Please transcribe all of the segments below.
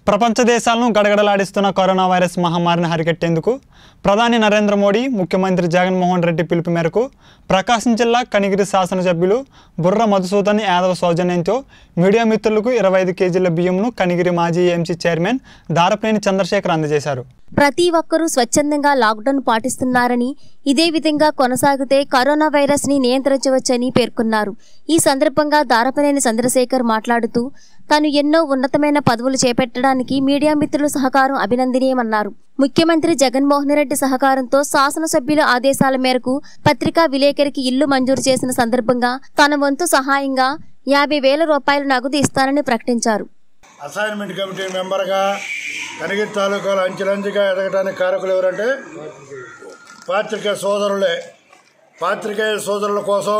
ప్రపంచ దేశాలను గడగడలాడిస్తున్న corona virus మహమ్మారిని హరికట్టేందుకు ప్రధాని నరేంద్ర మోడీ ముఖ్యమంత్రి జగన్మోహన్ రెడ్డి పిలుపు మేరకు ప్రకాశం జిల్లా కనిగిరి శాసనసభ్యులు బుర్ర మధుసూదన్ యాదవ్ సౌజన్యంతో మీడియా మిత్రులకు ఇరవై ఐదు కేజీల బియ్యంను కనిగిరి మాజీ ఎంసీ చైర్మన్ దారపనేని చంద్రశేఖర్ అందజేశారు ప్రతి ఒక్కరూ స్వచ్ఛందంగా లాక్డౌన్ పాటిస్తున్నారని ఇదే విధంగా కొనసాగితే కరోనా వైరస్ ని నియంత్రించవచ్చని పేర్కొన్నారు ఈ సందర్భంగా దారపనేని చంద్రశేఖర్ మాట్లాడుతూ తాను ఎన్నో ఉన్నతమైన పదవులు చేపట్టడానికి మీడియా మిత్రుల సహకారం అభినందనీయమన్నారు ముఖ్యమంత్రి జగన్మోహన్ రెడ్డి సహకారంతో శాసనసభ్యుల ఆదేశాల మేరకు పత్రికా విలేకరికి ఇల్లు మంజూరు చేసిన సందర్భంగా తన వంతు సహాయంగా యాభై వేల రూపాయలు నగదు ఇస్తానని ప్రకటించారు అసైన్మెంట్ కమిటీ మెంబర్గా కనిగిరి తాలూకాలో అంచెలంచెగా ఎదగడానికి కారకులు ఎవరంటే పాత్రికేయ సోదరులే పాత్రికేయ సోదరుల కోసం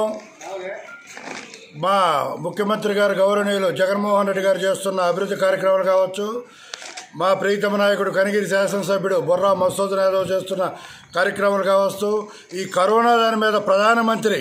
మా ముఖ్యమంత్రి గారు గౌరవనీయులు జగన్మోహన్ రెడ్డి గారు చేస్తున్న అభివృద్ధి కార్యక్రమాలు కావచ్చు మా ప్రీతమ నాయకుడు కనిగిరి శాసనసభ్యుడు బొర్రా మసూద్ యాదవ్ చేస్తున్న కార్యక్రమాలు కావచ్చు ఈ కరోనా దాని మీద ప్రధానమంత్రి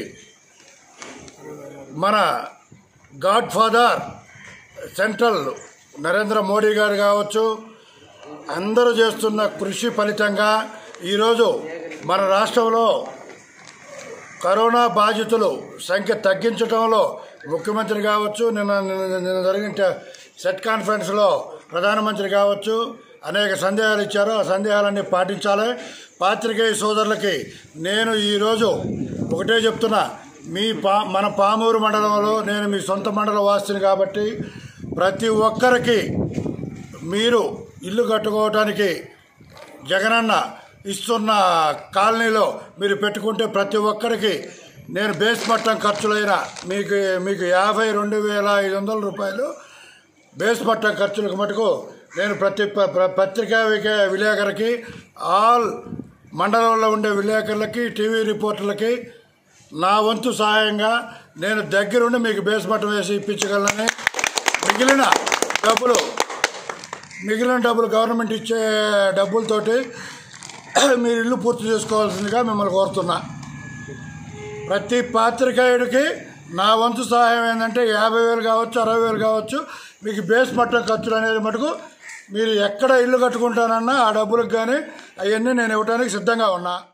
మన godfather central Narendra Modi గారు కావచ్చు అందరూ చేస్తున్న కృషి ఫలితంగా ఈరోజు మన రాష్ట్రంలో కరోనా బాధితులు సంఖ్య తగ్గించడంలో ముఖ్యమంత్రి కావచ్చు నిన్న నిన్న నిన్న జరిగిన ట- సెట్ కాన్ఫరెన్స్లో ప్రధానమంత్రి కావచ్చు అనేక సందేహాలు ఇచ్చారు ఆ సందేహాలన్నీ పాటించాలి పాత్రికేయ సోదరులకి నేను ఈరోజు ఒకటే చెప్తున్నా మీ పా మన పామూరు మండలంలో నేను మీ సొంత మండల వాసిని కాబట్టి ప్రతి ఒక్కరికి మీరు ఇల్లు కట్టుకోవటానికి జగనన్న ఇస్తున్న కాలనీలో మీరు పెట్టుకుంటే ప్రతి ఒక్కరికి నేను బేస్ మట్టం ఖర్చులైన మీకు మీకు యాభై రెండు వేల ఐదు వందల రూపాయలు బేస్ మట్టం ఖర్చులకు మటుకు నేను ప్రతి ప- ప్ర- పత్రికా విక- విలేకరికి ఆల్ మండలంలో ఉండే విలేకరులకి టీవీ రిపోర్టర్లకి నా వంతు సహాయంగా నేను దగ్గరుండి మీకు బేస్ మట్టం వేసి ఇప్పించగలనని మిగిలిన డబ్బులు మిగిలిన డబ్బులు గవర్నమెంట్ ఇచ్చే డబ్బులతోటి మీరు ఇల్లు పూర్తి చేసుకోవాల్సిందిగా మిమ్మల్ని కోరుతున్నా ప్రతి పాత్రికేయుడికి నా వంతు సహాయం ఏంటంటే యాభై వేలు కావచ్చు అరవై వేలు కావచ్చు మీకు బేస్ మట్టం ఖర్చులు అనేది మటుకు మీరు ఎక్కడ ఇల్లు కట్టుకుంటానన్నా ఆ డబ్బులకు కానీ అవన్నీ నేను ఇవ్వడానికి సిద్ధంగా ఉన్నా